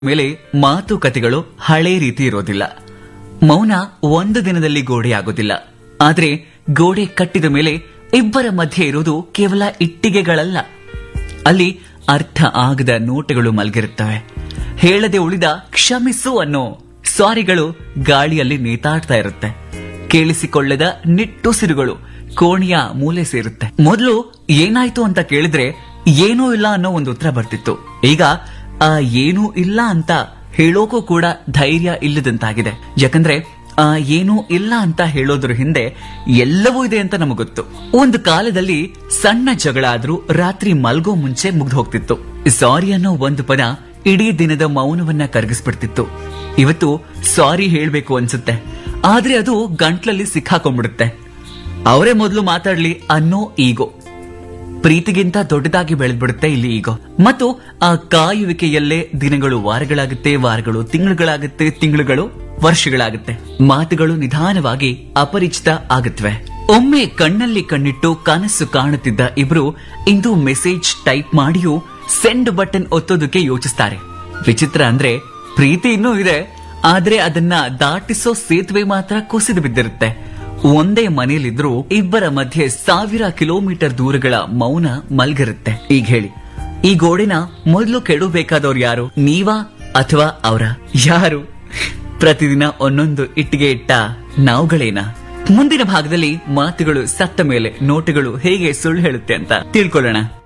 ಮೇಲೆ ಮಾತುಕತೆಗಳು ಹಳೆ ರೀತಿ ಇರೋದಿಲ್ಲ ಮೌನ ಒಂದು ದಿನದಲ್ಲಿ ಗೋಡೆ ಆಗೋದಿಲ್ಲ ಆದ್ರೆ ಗೋಡೆ ಕಟ್ಟಿದ ಮೇಲೆ ಇಬ್ಬರ ಮಧ್ಯೆ ಇರೋದು ಕೇವಲ ಇಟ್ಟಿಗೆಗಳಲ್ಲ ಅಲ್ಲಿ ಅರ್ಥ ಆಗದ ನೋಟಗಳು ಮಲಗಿರುತ್ತವೆ ಹೇಳದೆ ಉಳಿದ ಕ್ಷಮಿಸು ಅನ್ನೋ ಸಾರಿಗಳು ಗಾಳಿಯಲ್ಲಿ ನೇತಾಡ್ತಾ ಇರುತ್ತೆ ಕೇಳಿಸಿಕೊಳ್ಳದ ನಿಟ್ಟುಸಿರುಗಳು ಕೋಣೆಯ ಮೂಲೆ ಸೇರುತ್ತೆ ಮೊದಲು ಏನಾಯ್ತು ಅಂತ ಕೇಳಿದ್ರೆ ಏನೂ ಇಲ್ಲ ಅನ್ನೋ ಒಂದು ಉತ್ತರ ಬರ್ತಿತ್ತು ಈಗ ಆ ಏನೂ ಇಲ್ಲ ಅಂತ ಹೇಳೋಕೂ ಕೂಡ ಧೈರ್ಯ ಇಲ್ಲದಂತಾಗಿದೆ ಯಾಕಂದ್ರೆ ಆ ಏನೂ ಇಲ್ಲ ಅಂತ ಹೇಳೋದ್ರ ಹಿಂದೆ ಎಲ್ಲವೂ ಇದೆ ಅಂತ ನಮಗೆ ಗೊತ್ತು ಒಂದು ಕಾಲದಲ್ಲಿ ಸಣ್ಣ ಜಗಳ ಆದ್ರೂ ರಾತ್ರಿ ಮಲ್ಗೋ ಮುಂಚೆ ಮುಗ್ದು ಹೋಗ್ತಿತ್ತು ಸಾರಿ ಅನ್ನೋ ಒಂದು ಪದ ಇಡೀ ದಿನದ ಮೌನವನ್ನ ಕರಗಿಸ್ಬಿಡ್ತಿತ್ತು ಇವತ್ತು ಸಾರಿ ಹೇಳ್ಬೇಕು ಅನ್ಸುತ್ತೆ ಆದ್ರೆ ಅದು ಗಂಟ್ಲಲ್ಲಿ ಸಿಕ್ಕಾಕೊಂಡ್ಬಿಡುತ್ತೆ ಅವರೇ ಮೊದಲು ಮಾತಾಡ್ಲಿ ಅನ್ನೋ ಈಗೋ ಪ್ರೀತಿಗಿಂತ ದೊಡ್ಡದಾಗಿ ಬೆಳೆದ್ಬಿಡುತ್ತೆ ಇಲ್ಲಿ ಈಗೋ ಮತ್ತು ಆ ಕಾಯುವಿಕೆಯಲ್ಲೇ ದಿನಗಳು ವಾರಗಳಾಗುತ್ತೆ ವಾರಗಳು ತಿಂಗಳುಗಳಾಗುತ್ತೆ ತಿಂಗಳುಗಳು ವರ್ಷಗಳಾಗುತ್ತೆ ಮಾತುಗಳು ನಿಧಾನವಾಗಿ ಅಪರಿಚಿತ ಆಗುತ್ತವೆ ಒಮ್ಮೆ ಕಣ್ಣಲ್ಲಿ ಕಣ್ಣಿಟ್ಟು ಕನಸು ಕಾಣುತ್ತಿದ್ದ ಇಬ್ರು ಇಂದು ಮೆಸೇಜ್ ಟೈಪ್ ಮಾಡಿಯೂ ಸೆಂಡ್ ಬಟನ್ ಒತ್ತೋದಕ್ಕೆ ಯೋಚಿಸ್ತಾರೆ ವಿಚಿತ್ರ ಅಂದ್ರೆ ಪ್ರೀತಿ ಇನ್ನೂ ಇದೆ ಆದ್ರೆ ಅದನ್ನ ದಾಟಿಸೋ ಸೇತುವೆ ಮಾತ್ರ ಕುಸಿದು ಬಿದ್ದಿರುತ್ತೆ ಒಂದೇ ಮನೆಯಲ್ಲಿದ್ರೂ ಇಬ್ಬರ ಮಧ್ಯೆ ಸಾವಿರ ಕಿಲೋಮೀಟರ್ ದೂರಗಳ ಮೌನ ಮಲ್ಗಿರುತ್ತೆ ಈಗ ಹೇಳಿ ಈ ಗೋಡೆನ ಮೊದಲು ಕೆಡಬೇಕಾದವ್ರು ಯಾರು ನೀವಾ ಅಥವಾ ಅವರ ಯಾರು ಪ್ರತಿದಿನ ಒಂದೊಂದು ಇಟ್ಟಿಗೆ ಇಟ್ಟ ನಾವುಗಳೇನಾ ಮುಂದಿನ ಭಾಗದಲ್ಲಿ ಮಾತುಗಳು ಸತ್ತ ಮೇಲೆ ನೋಟುಗಳು ಹೇಗೆ ಸುಳ್ಳು ಹೇಳುತ್ತೆ ಅಂತ ತಿಳ್ಕೊಳ್ಳೋಣ